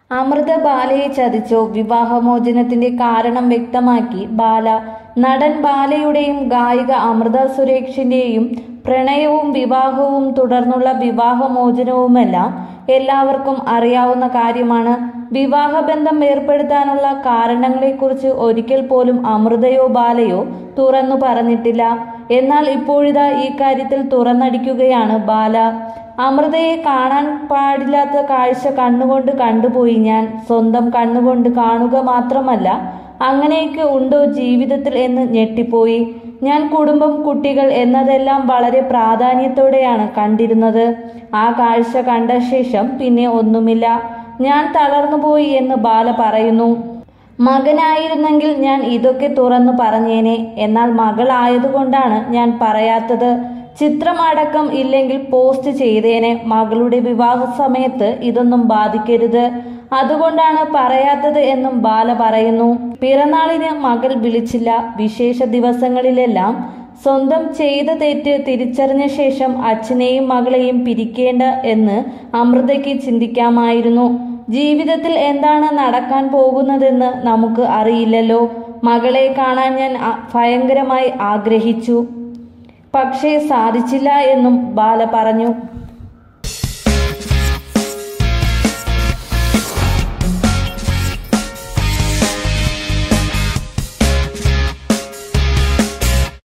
അമൃത ബാലയെ ചതിച്ചോ വിവാഹമോചനത്തിന്റെ കാരണം വ്യക്തമാക്കി ബാല നടൻ ബാലയുടെയും ഗായിക അമൃത സുരേഷിന്റെയും പ്രണയവും വിവാഹവും തുടർന്നുള്ള വിവാഹമോചനവുമെല്ലാം എല്ലാവർക്കും അറിയാവുന്ന കാര്യമാണ് വിവാഹബന്ധം ഏർപ്പെടുത്താനുള്ള കാരണങ്ങളെക്കുറിച്ച് ഒരിക്കൽ പോലും അമൃതയോ ബാലയോ തുറന്നു പറഞ്ഞിട്ടില്ല എന്നാൽ ഇപ്പോഴിതാ ഈ കാര്യത്തിൽ തുറന്നടിക്കുകയാണ് ബാല അമൃതയെ കാണാൻ പാടില്ലാത്ത കാഴ്ച കണ്ണുകൊണ്ട് കണ്ടുപോയി ഞാൻ സ്വന്തം കണ്ണുകൊണ്ട് കാണുക മാത്രമല്ല അങ്ങനെയൊക്കെ ഉണ്ടോ ജീവിതത്തിൽ എന്ന് ഞെട്ടിപ്പോയി ഞാൻ കുടുംബം കുട്ടികൾ എന്നതെല്ലാം വളരെ പ്രാധാന്യത്തോടെയാണ് കണ്ടിരുന്നത് ആ കാഴ്ച കണ്ട ശേഷം പിന്നെ ഒന്നുമില്ല ഞാൻ തളർന്നുപോയി എന്ന് ബാല പറയുന്നു മകനായിരുന്നെങ്കിൽ ഞാൻ ഇതൊക്കെ തുറന്നു പറഞ്ഞേനെ എന്നാൽ മകളായതുകൊണ്ടാണ് ഞാൻ പറയാത്തത് ചിത്രം അടക്കം ഇല്ലെങ്കിൽ പോസ്റ്റ് ചെയ്തേനെ മകളുടെ വിവാഹ സമയത്ത് ഇതൊന്നും ബാധിക്കരുത് അതുകൊണ്ടാണ് പറയാത്തത് എന്നും ബാല പറയുന്നു പിറന്നാളിന് മകൾ വിളിച്ചില്ല വിശേഷ ദിവസങ്ങളിലെല്ലാം സ്വന്തം ചെയ്ത തെറ്റ് തിരിച്ചറിഞ്ഞ ശേഷം അച്ഛനെയും മകളെയും പിരിക്കേണ്ട എന്ന് അമൃതയ്ക്ക് ചിന്തിക്കാമായിരുന്നു ജീവിതത്തിൽ എന്താണ് നടക്കാൻ പോകുന്നതെന്ന് നമുക്ക് അറിയില്ലല്ലോ മകളെ കാണാൻ ഞാൻ അ- ഭയങ്കരമായി ആഗ്രഹിച്ചു പക്ഷേ സാധിച്ചില്ല എന്നും ബാല പറഞ്ഞു